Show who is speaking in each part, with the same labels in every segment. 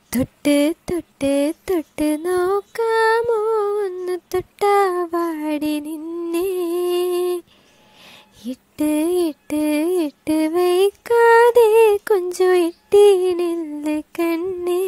Speaker 1: തൊട്ട് തൊട്ട് തൊട്ട് നോക്കാമോ ഒന്ന് തൊട്ടാവാടി നിന്നെ ഇട്ട് ഇട്ട് ഇട്ട് വയ്ക്കാതെ കൊഞ്ചു ഇട്ടീനില്ല കണ്ണേ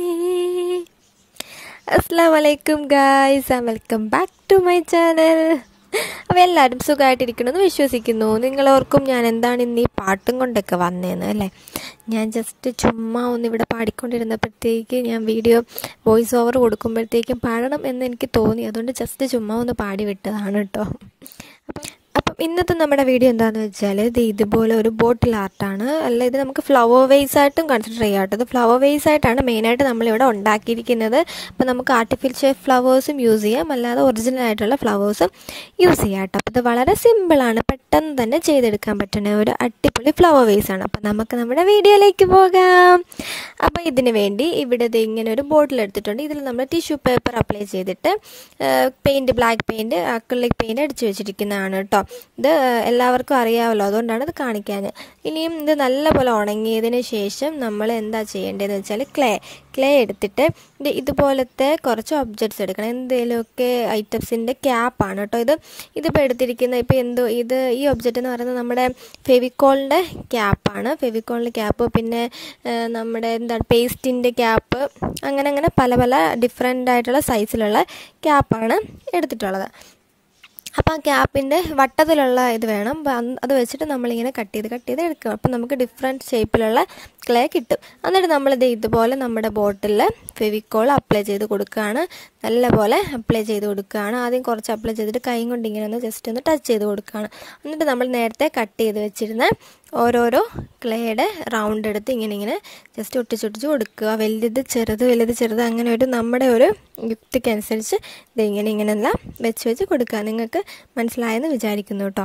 Speaker 1: അസ്സാം വലൈക്കും guys welcome back to my channel അപ്പോൾ എല്ലാവരും സുഖമായിട്ടിരിക്കണമെന്ന് വിശ്വസിക്കുന്നു നിങ്ങളോർക്കും ഞാൻ എന്താണ് ഇന്ന് ഈ പാട്ടും കൊണ്ടൊക്കെ വന്നതെന്ന് അല്ലേ ഞാൻ ജസ്റ്റ് ചുമ്മാ ഒന്ന് ഇവിടെ പാടിക്കൊണ്ടിരുന്നപ്പോഴത്തേക്ക് ഞാൻ വീഡിയോ വോയിസ് ഓവർ കൊടുക്കുമ്പോഴത്തേക്കും പാടണം എന്ന് എനിക്ക് തോന്നി അതുകൊണ്ട് ജസ്റ്റ് ചുമ്മാ ഒന്ന് പാടി വിട്ടതാണ് കേട്ടോ അപ്പം അപ്പം ഇന്നത്തെ നമ്മുടെ വീഡിയോ എന്താണെന്ന് വെച്ചാൽ ഇത് ഇതുപോലെ ഒരു ബോട്ടിൽ ആർട്ടാണ് അല്ല ഇത് നമുക്ക് ഫ്ലവർ വേസ് ആയിട്ടും കൺസിഡർ ചെയ്യാം കേട്ടോ ഇത് ഫ്ലവർ വേസ് ആയിട്ടാണ് മെയിനായിട്ട് നമ്മളിവിടെ ഉണ്ടാക്കിയിരിക്കുന്നത് അപ്പം നമുക്ക് ആർട്ടിഫിഷ്യൽ ഫ്ലവേഴ്സും യൂസ് ചെയ്യാം അല്ലാതെ ഒറിജിനൽ ആയിട്ടുള്ള ഫ്ലവേഴ്സും യൂസ് ചെയ്യാം കേട്ടോ അപ്പോൾ ഇത് വളരെ സിമ്പിളാണ് പെട്ടെന്ന് തന്നെ ചെയ്തെടുക്കാൻ പറ്റുന്ന ഒരു അടിപൊളി ഫ്ലവർ വേസ് ആണ് അപ്പം നമുക്ക് നമ്മുടെ വീഡിയോയിലേക്ക് പോകാം അപ്പോൾ ഇതിന് വേണ്ടി ഇവിടെ ഇത് ഇങ്ങനെ ഒരു ബോട്ടിൽ എടുത്തിട്ടുണ്ട് ഇതിൽ നമ്മൾ ടിഷ്യൂ പേപ്പർ അപ്ലൈ ചെയ്തിട്ട് paint black paint acrylic paint അടിച്ചു വെച്ചിരിക്കുന്നതാണ് കേട്ടോ ഇത് എല്ലാവർക്കും അറിയാമല്ലോ അതുകൊണ്ടാണ് ഇത് കാണിക്കാൻ ഇനിയും ഇത് നല്ലപോലെ ഉണങ്ങിയതിന് ശേഷം നമ്മൾ എന്താ ചെയ്യേണ്ടതെന്ന് വെച്ചാൽ ക്ലേ ക്ലേ എടുത്തിട്ട് ഇത് ഇതുപോലത്തെ കുറച്ച് ഒബ്ജക്ട്സ് എടുക്കണം എന്തെങ്കിലുമൊക്കെ ഐറ്റംസിൻ്റെ ക്യാപ്പാണ് കേട്ടോ ഇത് ഇതിപ്പോൾ എടുത്തിരിക്കുന്ന ഇപ്പോൾ എന്തോ ഇത് ഈ ഒബ്ജക്റ്റ് എന്ന് പറയുന്നത് നമ്മുടെ ഫെവിക്കോളിൻ്റെ ക്യാപ്പാണ് ഫെവിക്കോളിൻ്റെ ക്യാപ്പ് പിന്നെ നമ്മുടെ എന്താണ് പേസ്റ്റിൻ്റെ ക്യാപ്പ് അങ്ങനെ അങ്ങനെ പല പല ഡിഫറെൻ്റ് ആയിട്ടുള്ള സൈസിലുള്ള ക്യാപ്പാണ് എടുത്തിട്ടുള്ളത് അപ്പോൾ ആ ക്യാപ്പിൻ്റെ വട്ടത്തിലുള്ള ഇത് വേണം അത് വെച്ചിട്ട് നമ്മളിങ്ങനെ കട്ട് ചെയ്ത് കട്ട് ചെയ്ത് എടുക്കുക അപ്പോൾ നമുക്ക് ഡിഫറെൻറ്റ് ഷേപ്പിലുള്ള ക്ലേ കിട്ടും എന്നിട്ട് നമ്മളിത് ഇതുപോലെ നമ്മുടെ ബോട്ടിൽ ഫെവിക്കോൾ അപ്ലൈ ചെയ്ത് കൊടുക്കുകയാണ് നല്ലപോലെ അപ്ലൈ ചെയ്ത് കൊടുക്കുകയാണ് ആദ്യം കുറച്ച് അപ്ലൈ ചെയ്തിട്ട് കൈ കൊണ്ട് ഇങ്ങനെ ഒന്ന് ജസ്റ്റ് ഒന്ന് ടച്ച് ചെയ്ത് കൊടുക്കുകയാണ് എന്നിട്ട് നമ്മൾ നേരത്തെ കട്ട് ചെയ്ത് വെച്ചിരുന്ന ഓരോരോ ക്ലേയുടെ റൗണ്ട് എടുത്ത് ഇങ്ങനെ ഇങ്ങനെ ജസ്റ്റ് ഒട്ടിച്ചൊട്ടിച്ച് കൊടുക്കുക വലുത് ചെറുത് വലുത് ചെറുത് അങ്ങനെ ഒരു നമ്മുടെ ഒരു യുക്തിക്കനുസരിച്ച് ഇത് ഇങ്ങനെ ഇങ്ങനെയെല്ലാം വെച്ച് വെച്ച് കൊടുക്കുക നിങ്ങൾക്ക് മനസ്സിലായെന്ന് വിചാരിക്കുന്നു കേട്ടോ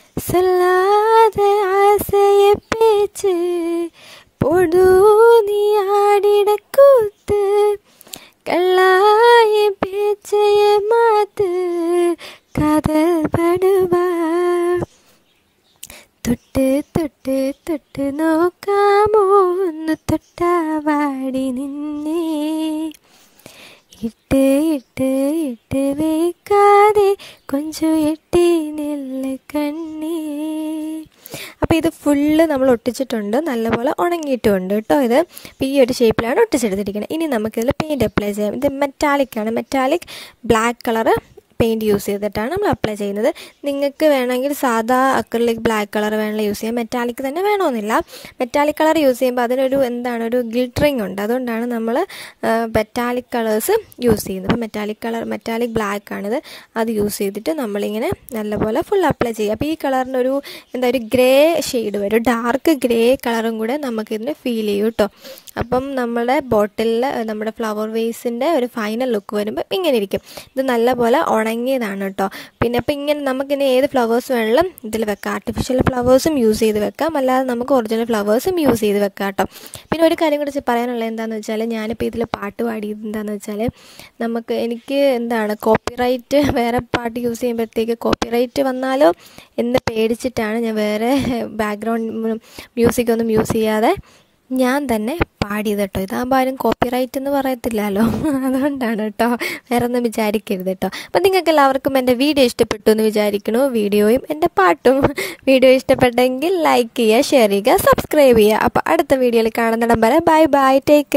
Speaker 1: സല്ലാതെ ആസയെ പേച്ച് പൊടൂ നീ ആടിടക്കൂത്ത് കള്ളായ പേച്ചയ മാത്ത് കഥൽ പടുവാ തൊട്ട് തൊട്ട് തൊട്ട് നോക്കാമോ ഒന്ന് തൊട്ടാവാടി നിന്നെ ഇട്ട് ഇട്ട് ഇട്ട് വയ്ക്കാതെ കൊഞ്ചു എട്ടി നെല്ല കണ്ണേ അപ്പോൾ ഇത് ഫുള്ള് നമ്മൾ ഒട്ടിച്ചിട്ടുണ്ട് നല്ലപോലെ ഉണങ്ങിയിട്ടുണ്ട് കേട്ടോ ഇത് ഈ ഒരു ഷേപ്പിലാണ് ഒട്ടിച്ചെടുത്തിരിക്കുന്നത് ഇനി നമുക്കിതിൽ പെയിൻറ്റ് അപ്ലൈ ചെയ്യാം ഇത് മെറ്റാലിക് ആണ് metallic black colour paint use ചെയ്തിട്ടാണ് നമ്മൾ അപ്ലൈ ചെയ്യുന്നത് നിങ്ങൾക്ക് വേണമെങ്കിൽ സാധാ അക്രലിക് ബ്ലാക്ക് കളർ വേണമെങ്കിൽ യൂസ് ചെയ്യാം മെറ്റാലിക് തന്നെ വേണമെന്നില്ല മെറ്റാലിക് കളർ യൂസ് ചെയ്യുമ്പോൾ അതിനൊരു എന്താണ് ഒരു ഗിൽട്ടറിങ് ഉണ്ട് അതുകൊണ്ടാണ് നമ്മൾ മെറ്റാലിക് കളേഴ്സ് യൂസ് ചെയ്യുന്നത് അപ്പോൾ മെറ്റാലിക് കളർ മെറ്റാലിക് ബ്ലാക്ക് ആണിത് അത് യൂസ് ചെയ്തിട്ട് നമ്മളിങ്ങനെ നല്ലപോലെ ഫുൾ അപ്ലൈ ചെയ്യുക അപ്പോൾ ഈ കളറിന് ഒരു എന്താ ഒരു ഗ്രേ ഷെയ്ഡ് വരും ഡാർക്ക് ഗ്രേ കളറും കൂടെ നമുക്കിതിന് ഫീൽ ചെയ്യും കേട്ടോ അപ്പം നമ്മുടെ ബോട്ടിലിൽ നമ്മുടെ ഫ്ലവർ വേസിൻ്റെ ഒരു ഫൈനൽ ലുക്ക് വരുമ്പോൾ ഇങ്ങനെ ഇരിക്കും ഇത് നല്ലപോലെ ഉണങ്ങിയതാണ് കേട്ടോ പിന്നെ അപ്പോൾ ഇങ്ങനെ നമുക്കിനി ഏത് ഫ്ലവേഴ്സ് വേണമെങ്കിലും ഇതിൽ വെക്കാം ആർട്ടിഫിഷ്യൽ ഫ്ലവേഴ്സും യൂസ് ചെയ്ത് വെക്കാം അല്ലാതെ നമുക്ക് ഒറിജിനൽ ഫ്ലവേഴ്സും യൂസ് ചെയ്ത് വെക്കാം കേട്ടോ പിന്നെ ഒരു കാര്യം കൂടി പറയാനുള്ളത് എന്താണെന്ന് വെച്ചാൽ ഞാനിപ്പോൾ ഇതിൽ പാട്ട് പാടിയത് എന്താണെന്ന് വെച്ചാൽ നമുക്ക് എനിക്ക് എന്താണ് കോപ്പിറൈറ്റ് വേറെ പാട്ട് യൂസ് ചെയ്യുമ്പോഴത്തേക്ക് കോപ്പിറൈറ്റ് വന്നാലോ എന്ന് പേടിച്ചിട്ടാണ് ഞാൻ വേറെ ബാക്ക്ഗ്രൗണ്ട് മ്യൂസിക് ഒന്നും യൂസ് ചെയ്യാതെ ഞാൻ തന്നെ പാടിയത് കേട്ടോ ഇതാകുമ്പോൾ ആരും കോപ്പിറൈറ്റ് എന്ന് പറയത്തില്ലല്ലോ അതുകൊണ്ടാണ് കേട്ടോ വേറെ ഒന്നും വിചാരിക്കരുത് കേട്ടോ അപ്പം നിങ്ങൾക്ക് എല്ലാവർക്കും എൻ്റെ വീഡിയോ ഇഷ്ടപ്പെട്ടു എന്ന് വിചാരിക്കണു വീഡിയോയും എൻ്റെ പാട്ടും വീഡിയോ ഇഷ്ടപ്പെട്ടെങ്കിൽ ലൈക്ക് ചെയ്യുക ഷെയർ ചെയ്യുക സബ്സ്ക്രൈബ് ചെയ്യുക അപ്പോൾ അടുത്ത വീഡിയോയിൽ കാണുന്നിടം വരെ ബൈ ബൈ ടേക്ക്